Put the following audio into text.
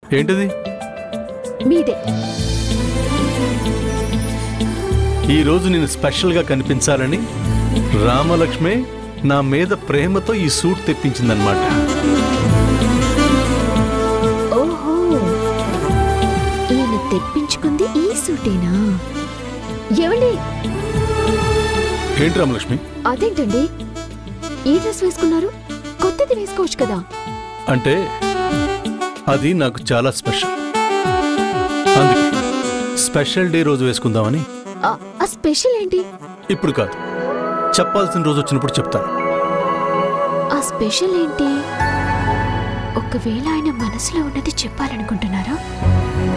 ఏంటిది మీదే ఈ రోజు నేను స్పెషల్గా కనిపించాలని రామలక్ష్మి నా మీద ప్రేమతో ఈ సూట్ తెప్పించిందనమాట ఓహో ఈయన తెప్పించుకుంది ఈ సూటేనా ఏమండి ఏంటి రామలక్ష్మి అదేంటండి ఈ డ్రెస్ వేసుకున్నారు కొత్తది వేసుకోవచ్చు కదా అంటే అది నాకు చాలా స్పెషల్ అందుకే స్పెషల్ డే రోజు వేసుకుందామని ఆ ఆ స్పెషల్ ఏంటి ఇప్పుడు కాదు చెప్పాల్సిన రోజు వచ్చినప్పుడు చెప్తాను ఆ స్పెషల్ ఏంటి ఒకవేళ ఆయన మనసులో ఉన్నది చెప్పాలనుకుంటున్నారా